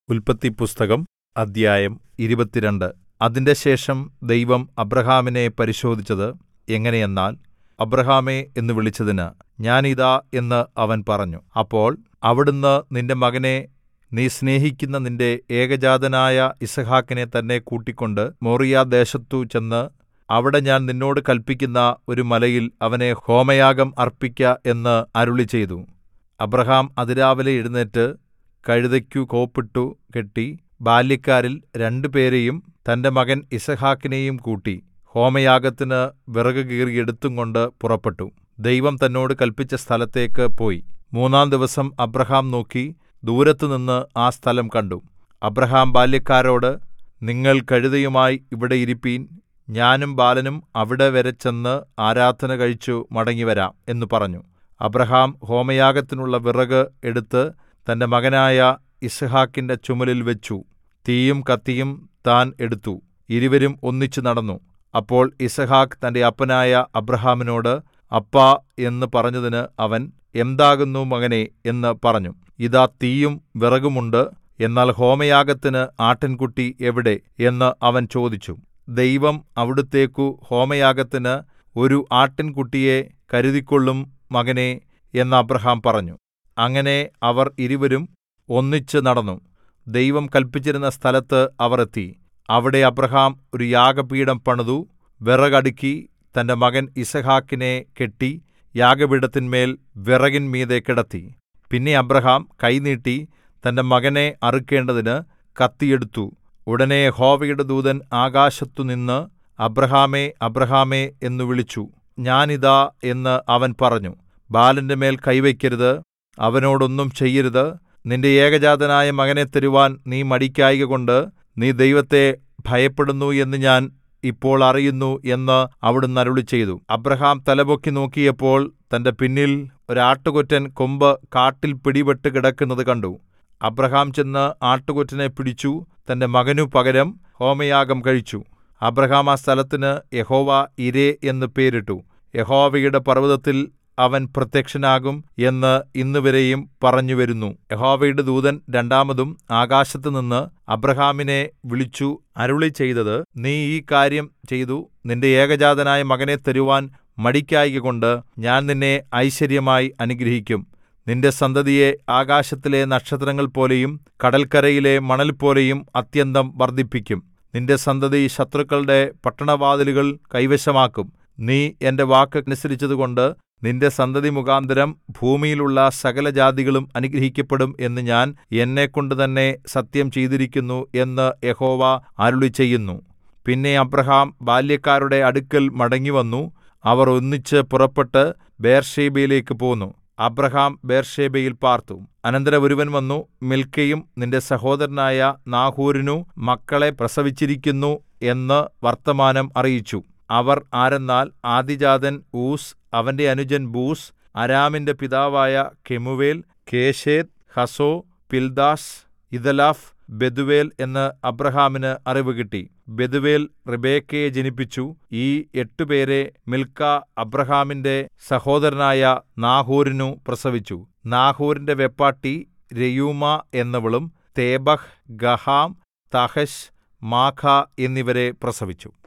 ഉല്പത്തിപ്പുസ്തകം അദ്ധ്യായം ഇരുപത്തിരണ്ട് അതിൻറെശേഷം ദൈവം അബ്രാഹാമിനെ പരിശോധിച്ചത് എങ്ങനെയെന്നാൽ അബ്രാഹാമേ എന്ന് വിളിച്ചതിന് ഞാൻ ഇതാ എന്ന് അവൻ പറഞ്ഞു അപ്പോൾ അവിടുന്ന് നിന്റെ മകനെ നീ സ്നേഹിക്കുന്ന നിന്റെ ഏകജാതനായ യിസ്ഹാക്കിനെ തന്നെ കൂട്ടിക്കൊണ്ട് മോറിയാദേശത്തു ചെന്ന് അവിടെ ഞാൻ നിന്നോട് കല്പിക്കുന്ന ഒരു മലയിൽ അവനെ ഹോമയാഗം അർപ്പിക്ക എന്ന് അരുളിച്ചെയ്തു അബ്രാഹാം അതിരാവിലെ എഴുന്നേറ്റ് കഴുതയ്ക്കു കോപ്പിട്ടു കെട്ടി ബാല്യക്കാരിൽ രണ്ടുപേരെയും തന്റെ മകൻ യിസ്ഹാക്കിനെയും കൂട്ടി ഹോമയാഗത്തിന് വിറക് കീറി എടുത്തുംകൊണ്ട് പുറപ്പെട്ടു ദൈവം തന്നോട് കല്പിച്ച സ്ഥലത്തേക്ക് പോയി മൂന്നാം ദിവസം അബ്രാഹാം നോക്കി ദൂരത്തുനിന്ന് ആ സ്ഥലം കണ്ടു അബ്രാഹാം ബാല്യക്കാരോട് നിങ്ങൾ കഴുതയുമായി ഇവിടെ ഇരിപ്പീൻ ഞാനും ബാലനും അവിടെ വരെ ചെന്ന് ആരാധന കഴിച്ചു മടങ്ങിവരാം എന്ന് പറഞ്ഞു അബ്രാഹാം ഹോമയാഗത്തിനുള്ള വിറക് എടുത്ത് തന്റെ മകനായ യിസ്ഹാക്കിന്റെ ചുമലിൽ വെച്ചു തീയും കത്തിയും താൻ എടുത്തു ഇരുവരും ഒന്നിച്ച് നടന്നു അപ്പോൾ യിസ്ഹാക്ക് തന്റെ അപ്പനായ അബ്രാഹാമിനോട് അപ്പാ എന്ന് പറഞ്ഞതിന് അവൻ എന്താകുന്നു മകനേ എന്ന് പറഞ്ഞു ഇതാ തീയും വിറകുമുണ്ട് എന്നാൽ ഹോമയാഗത്തിന് ആട്ടിൻകുട്ടി എവിടെ എന്ന് അവൻ ചോദിച്ചു ദൈവം അവിടുത്തേക്കു ഹോമയാഗത്തിന് ഒരു ആട്ടിൻകുട്ടിയെ കരുതിക്കൊള്ളും മകനേ എന്ന് അബ്രാഹാം പറഞ്ഞു അങ്ങനെ അവർ ഇരുവരും ഒന്നിച്ച് നടന്നു ദൈവം കല്പിച്ചിരുന്ന സ്ഥലത്ത് അവർ എത്തി അവിടെ അബ്രാഹാം ഒരു യാഗപീഠം പണിതു വിറകടുക്കി തന്റെ മകൻ യിസ്ഹാക്കിനെ കെട്ടി യാഗപീഠത്തിന്മേൽ വിറകിന്മീതെ കിടത്തി പിന്നെ അബ്രാഹാം കൈ നീട്ടി തന്റെ മകനെ അറുക്കേണ്ടതിന് കത്തി എടുത്തു ഉടനെ യഹോവയുടെ ദൂതൻ ആകാശത്തുനിന്ന് അബ്രാഹാമേ അബ്രാഹാമേ എന്നു വിളിച്ചു ഞാൻ ഇതാ എന്ന് അവൻ പറഞ്ഞു ബാലന്റെ മേൽ കൈവയ്ക്കരുത് അവനോടൊന്നും ചെയ്യരുത് നിന്റെ ഏകജാതനായ മകനെ തരുവാൻ നീ മടിക്കായ്കകൊണ്ട് നീ ദൈവത്തെ ഭയപ്പെടുന്നു എന്ന് ഞാൻ ഇപ്പോൾ അറിയുന്നു എന്ന് അവിടുന്ന് അരുളിച്ചെയ്തു അബ്രാഹാം തലപൊക്കി നോക്കിയപ്പോൾ തന്റെ പിന്നിൽ ഒരാട്ടുകൊറ്റൻ കൊമ്പ് കാട്ടിൽ പിടിപെട്ട് കിടക്കുന്നത് കണ്ടു അബ്രാഹാം ചെന്ന് ആട്ടുകൊറ്റനെ പിടിച്ചു തന്റെ മകനു പകരം ഹോമയാഗം കഴിച്ചു അബ്രാഹാം ആ സ്ഥലത്തിന് യഹോവ ഇരേ എന്ന് പേരിട്ടു യഹോവയുടെ പർവ്വതത്തിൽ അവൻ പ്രത്യക്ഷനാകും എന്ന് ഇന്നുവരെയും പറഞ്ഞുവരുന്നു യഹോവയുടെ ദൂതൻ രണ്ടാമതും ആകാശത്തുനിന്ന് അബ്രഹാമിനെ വിളിച്ചു അരുളി ചെയ്തത് നീ ഈ കാര്യം ചെയ്തു നിന്റെ ഏകജാതനായ മകനെ തരുവാൻ മടിക്കായ്കകൊണ്ട് ഞാൻ നിന്നെ ഐശ്വര്യമായി അനുഗ്രഹിക്കും നിന്റെ സന്തതിയെ ആകാശത്തിലെ നക്ഷത്രങ്ങൾ പോലെയും കടൽക്കരയിലെ മണൽ പോലെയും അത്യന്തം വർദ്ധിപ്പിക്കും നിന്റെ സന്തതി ശത്രുക്കളുടെ പട്ടണവാതിലുകൾ കൈവശമാക്കും നീ എന്റെ വാക്ക് അനുസരിച്ചതുകൊണ്ട് നിന്റെ സന്തതി മുഖാന്തരം ഭൂമിയിലുള്ള സകലജാതികളും അനുഗ്രഹിക്കപ്പെടും എന്ന് ഞാൻ എന്നെക്കൊണ്ട് തന്നെ സത്യം ചെയ്തിരിക്കുന്നു എന്ന് യഹോവ അരുളിച്ചെയ്യുന്നു പിന്നെ അബ്രഹാം ബാല്യക്കാരുടെ അടുക്കൽ മടങ്ങിവന്നു അവർ ഒന്നിച്ച് പുറപ്പെട്ട് ബേർഷേബയിലേക്ക് പോന്നു അബ്രഹാം ബേർഷേബയിൽ പാർത്തു അനന്തരം ഒരുവൻ വന്നു മിൽക്കയും നിന്റെ സഹോദരനായ നാഹൂരിനു മക്കളെ പ്രസവിച്ചിരിക്കുന്നു എന്ന് വർത്തമാനം അറിയിച്ചു അവർ ആരെന്നാൽ ആദിജാതൻ ഊസ് അവന്റെ അനുജൻ ബൂസ് അരാമിന്റെ പിതാവായ കെമുവേൽ കേശേത് ഹസോ പിൽദാസ് ഇദലാഫ് ബെതുവേൽ എന്ന് അബ്രഹാമിന് അറിവ് കിട്ടി ബെതുവേൽ റിബേക്കയെ ജനിപ്പിച്ചു ഈ എട്ടുപേരെ മിൽക്ക അബ്രഹാമിന്റെ സഹോദരനായ നാഹൂരിനു പ്രസവിച്ചു നാഹൂരിന്റെ വെപ്പാട്ടി രയൂമ എന്നവളും തേബഹ് ഗഹാം തഹശ് മാഖ എന്നിവരെ പ്രസവിച്ചു